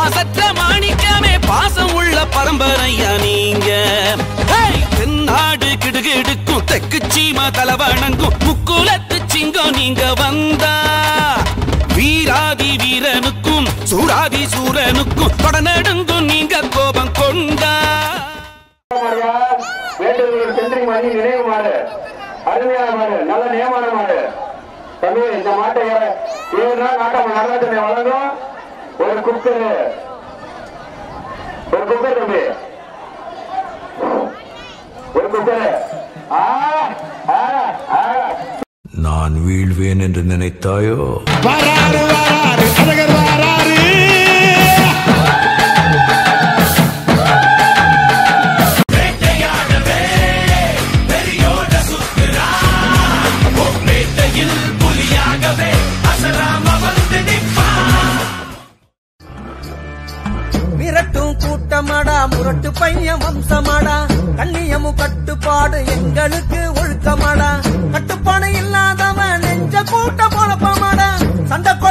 மாசற்ற மாணிக்கமே பாசம் உள்ள பரம்பரையா நீங்க ஹேய்! தென்னாடு கிடுகிடுக்கும் தெக்கு சீமா தலவணங்கும் முக்குலத்து சிங்கம் நீங்க வந்தா வீராதி வீரனுக்கும் சூராதி சூரனுக்கும் தொடநடுங்கும் நீங்க கோபம் கொண்டா வேட்டூர் செந்திரி மணி நினைவு மாடு அருமையான மாடு நல்ல நியமான மாடு தம்பி இந்த மாட்டை ஏழு நாள் நாட்டம் நடராஜனை வழங்கும் ஒரு குக்கர் ஒரு குக்கர் தம்பி ஒரு குக்கர் ஆ ஆ ஆ நான் வீழ்வேன் என்று நினைத்தாயோ வராரு வராரு கழகர் வராரு மிரட்டும் கூட்டமாடா முரட்டு பையன் வம்சமாடா கண்ணியமும் கட்டுப்பாடு எங்களுக்கு ஒழுக்கமாடா கட்டுப்பாடு இல்லாதவன் நெஞ்ச கூட்ட பொழப்பமாடா சண்டை